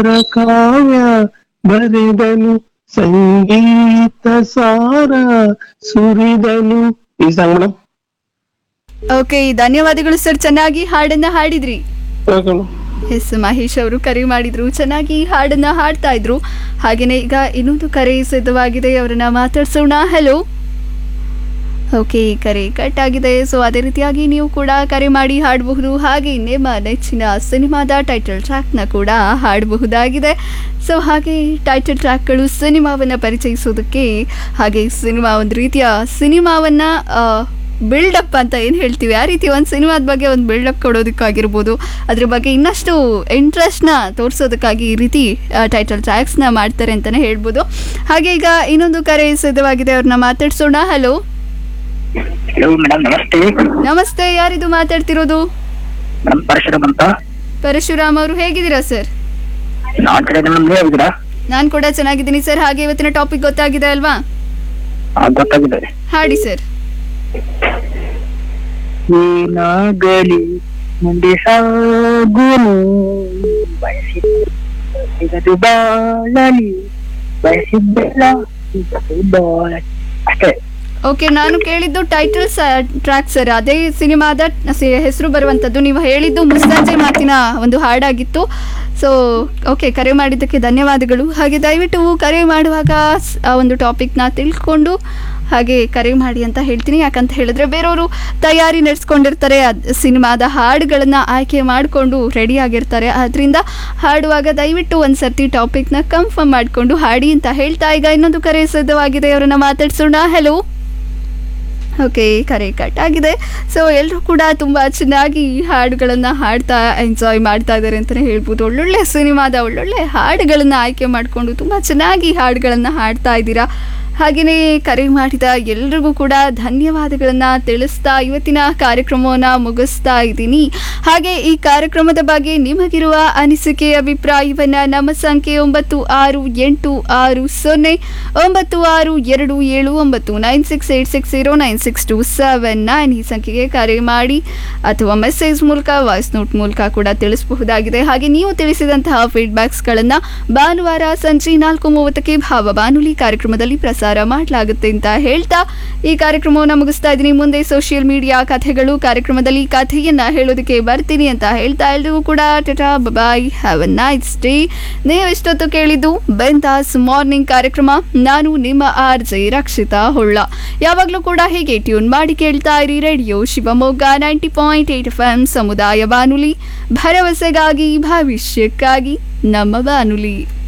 ಸುಂದರ ಕಾವ್ಯ ಬರೆದನು ಸಂಗೀತ ಸಾರ ಸುರಿದನು ಈ ಸಾಂಗ್ ಮೇಡಮ್ ಓಕೆ ಧನ್ಯವಾದಗಳು ಸರ್ ಚೆನ್ನಾಗಿ ಹಾಡನ್ನ ಹಾಡಿದ್ರಿ ಓಕೆ ಮೇಡಮ್ ಎಸ್ ಮಹೇಶ್ ಅವರು ಕರೆ ಮಾಡಿದ್ರು ಚೆನ್ನಾಗಿ ಹಾಡನ್ನ ಹಾಡ್ತಾ ಇದ್ರು ಹಾಗೇನೆ ಈಗ ಇನ್ನೊಂದು ಕರೆ ಸಿದ್ಧವಾಗಿದೆ ಅವರನ್ನ ಮಾತಾಡ್ಸೋಣ ಹಲೋ ಓಕೆ ಕರೆ ಕಟ್ ಆಗಿದೆ ಸೊ ಅದೇ ರೀತಿಯಾಗಿ ನೀವು ಕೂಡ ಕರೆ ಮಾಡಿ ಹಾಡಬಹುದು ಹಾಗೆ ನಿಮ್ಮ ನೆಚ್ಚಿನ ಸಿನಿಮಾದ ಟೈಟಲ್ ಟ್ರ್ಯಾಕ್ನ ಕೂಡ ಹಾಡಬಹುದಾಗಿದೆ ಸೊ ಹಾಗೆ ಟೈಟಲ್ ಟ್ರ್ಯಾಕ್ಗಳು ಸಿನಿಮಾವನ್ನು ಪರಿಚಯಿಸೋದಕ್ಕೆ ಹಾಗೆ ಸಿನಿಮಾ ಒಂದು ರೀತಿಯ ಸಿನಿಮಾವನ್ನು ಬಿಲ್ಡಪ್ ಅಂತ ಏನು ಹೇಳ್ತೀವಿ ಆ ರೀತಿ ಒಂದು ಸಿನಿಮಾದ ಬಗ್ಗೆ ಒಂದು ಬಿಲ್ಡಪ್ ಕೊಡೋದಕ್ಕಾಗಿರ್ಬೋದು ಅದ್ರ ಬಗ್ಗೆ ಇನ್ನಷ್ಟು ಇಂಟ್ರೆಸ್ಟ್ನ ತೋರಿಸೋದಕ್ಕಾಗಿ ಈ ರೀತಿ ಟೈಟಲ್ ಟ್ರ್ಯಾಕ್ಸ್ನ ಮಾಡ್ತಾರೆ ಅಂತಲೇ ಹೇಳ್ಬೋದು ಹಾಗೆ ಈಗ ಇನ್ನೊಂದು ಕರೆ ಸಿದ್ಧವಾಗಿದೆ ಅವ್ರನ್ನ ಮಾತಾಡ್ಸೋಣ ಹಲೋ ಹಲೋ ಮೇಡಮ್ ನಮಸ್ತೆ ನಮಸ್ತೆ ಯಾರಿದು ಮಾತಾಡ್ತಿರೋದು ಮೇಡಮ್ ಪರಶುರಾಮ್ ಅಂತ ಪರಶುರಾಮ್ ಅವರು ಹೇಗಿದ್ದೀರಾ ಸರ್ ನಾನ್ ಕಡೆ ಮೇಡಮ್ ನೀವು ಹೋಗಿದ್ದೀರಾ ನಾನು ಕೂಡ ಚೆನ್ನಾಗಿದ್ದೀನಿ ಸರ್ ಹಾಗೆ ಇವತ್ತಿನ ಟಾಪಿಕ್ ಗೊತ್ತಾಗಿದೆ ಅಲ್ವಾ ಆ, ಗೊತ್ತಾಗಿದೆ ಹಾಡಿ ಸರ್ ಏನಾಗಲಿ ಮುಂದೆ ಸಾಗುನು ಬಯಸಿದ್ದು ಬಾಳಲಿ ಬಯಸಿದ್ದೆಲ್ಲ ಸಿಗದು ಬಾಳಲಿ ಅಷ್ಟೇ ಓಕೆ ನಾನು ಕೇಳಿದ್ದು ಟೈಟಲ್ ಟ್ರ್ಯಾಕ್ ಸರ್ ಅದೇ ಸಿನಿಮಾದ ಹೆಸರು ಬರುವಂಥದ್ದು ನೀವು ಹೇಳಿದ್ದು ಮುಸ್ತಾಜೆ ಮಾತಿನ ಒಂದು ಹಾಡಾಗಿತ್ತು ಸೊ ಓಕೆ ಕರೆ ಮಾಡಿದ್ದಕ್ಕೆ ಧನ್ಯವಾದಗಳು ಹಾಗೆ ದಯವಿಟ್ಟು ಕರೆ ಮಾಡುವಾಗ ಸ್- ಆ ಒಂದು ಟಾಪಿಕ್ನ ತಿಳ್ಕೊಂಡು ಹಾಗೆ ಕರೆ ಮಾಡಿ ಅಂತ ಹೇಳ್ತೀನಿ ಯಾಕಂತ ಹೇಳಿದ್ರೆ ಬೇರೆಯವರು ತಯಾರಿ ನಡೆಸ್ಕೊಂಡಿರ್ತಾರೆ ಅದ್ ಸಿನಿಮಾದ ಹಾಡುಗಳನ್ನು ಆಯ್ಕೆ ಮಾಡಿಕೊಂಡು ರೆಡಿ ಆಗಿರ್ತಾರೆ ಅದರಿಂದ ಹಾಡುವಾಗ ದಯವಿಟ್ಟು ಒಂದು ಸರ್ತಿ ಟಾಪಿಕ್ನ ಕನ್ಫರ್ಮ್ ಮಾಡಿಕೊಂಡು ಹಾಡಿ ಅಂತ ಹೇಳ್ತಾ ಈಗ ಇನ್ನೊಂದು ಕರೆ ಸಿದ್ಧವಾಗಿದೆ ಅವರನ್ನ ಮಾತಾಡ್ಸೋಣ ಹೆಲೋ ಓಕೆ ಕರೆ ಕಟ್ ಆಗಿದೆ ಸೊ ಎಲ್ಲರೂ ಕೂಡ ತುಂಬ ಚೆನ್ನಾಗಿ ಹಾಡುಗಳನ್ನು ಹಾಡ್ತಾ ಎಂಜಾಯ್ ಮಾಡ್ತಾ ಇದ್ದಾರೆ ಅಂತಲೇ ಹೇಳ್ಬೋದು ಒಳ್ಳೊಳ್ಳೆ ಸಿನಿಮಾದ ಒಳ್ಳೊಳ್ಳೆ ಹಾಡುಗಳನ್ನು ಆಯ್ಕೆ ಮಾಡಿಕೊಂಡು ತುಂಬ ಚೆನ್ನಾಗಿ ಹಾಡುಗಳನ್ನು ಹಾಡ್ತಾ ಇದ್ದೀರಾ ಹಾಗೆಯೇ ಕರೆ ಮಾಡಿದ ಎಲ್ರಿಗೂ ಕೂಡ ಧನ್ಯವಾದಗಳನ್ನು ತಿಳಿಸ್ತಾ ಇವತ್ತಿನ ಕಾರ್ಯಕ್ರಮವನ್ನು ಮುಗಿಸ್ತಾ ಇದ್ದೀನಿ ಹಾಗೆ ಈ ಕಾರ್ಯಕ್ರಮದ ಬಗ್ಗೆ ನಿಮಗಿರುವ ಅನಿಸಿಕೆ ಅಭಿಪ್ರಾಯವನ್ನು ನಮ್ಮ ಸಂಖ್ಯೆ ಒಂಬತ್ತು ಆರು ಎಂಟು ಆರು ಸೊನ್ನೆ ಒಂಬತ್ತು ಆರು ಎರಡು ಏಳು ಒಂಬತ್ತು nine six eight six zero nine six two seven nine ಈ ಸಂಖ್ಯೆಗೆ ಕರೆ ಮಾಡಿ ಅಥವಾ ಮೆಸೇಜ್ ಮೂಲಕ ವಾಯ್ಸ್ ನೋಟ್ ಮೂಲಕ ಕೂಡ ತಿಳಿಸಬಹುದಾಗಿದೆ ಹಾಗೆ ನೀವು ತಿಳಿಸಿದಂತಹ ಫೀಡ್ಬ್ಯಾಕ್ಸ್ಗಳನ್ನು ಭಾನುವಾರ ಸಂಜೆ ನಾಲ್ಕು ಮೂವತ್ತಕ್ಕೆ ಭಾವ ಬಾನುಲಿ ಕಾರ್ಯಕ್ರಮದಲ್ಲಿ ಪ್ರಸಾರ ಮಾಡಲಾಗುತ್ತೆ ಅಂತ ಹೇಳ್ತಾ ಈ ಕಾರ್ಯಕ್ರಮವನ್ನು ಮುಗಿಸ್ತಾ ಇದ್ದೀನಿ ಮುಂದೆ ಸೋಷಿಯಲ್ ಮೀಡಿಯಾ ಕಥೆಗಳು ಕಾರ್ಯಕ್ರಮದಲ್ಲಿ ಕಥೆಯನ್ನ ಹೇಳೋದಕ್ಕೆ ಬರ್ತೀನಿ ಅಂತ ಹೇಳ್ತಾ ಎಲ್ರಿಗೂ ಕೂಡ tata bye have a nice day ನೀವು ಇಷ್ಟೊತ್ತು ಕೇಳಿದ್ದು ಬೆಂದಾಸ್ ಮಾರ್ನಿಂಗ್ ಕಾರ್ಯಕ್ರಮ ನಾನು ನಿಮ್ಮ ಆರ್ ಜೆ ರಕ್ಷಿತಾ ಹೊಳ್ಳ ಯಾವಾಗಲೂ ಕೂಡ ಹೀಗೆ ಟ್ಯೂನ್ ಮಾಡಿ ಕೇಳ್ತಾ ಇರಿ radio Shivamogga ninety point eight F M ಸಮುದಾಯ ಬಾನುಲಿ ಭರವಸೆಗಾಗಿ ಭವಿಷ್ಯಕ್ಕಾಗಿ ನಮ್ಮ ಬಾನುಲಿ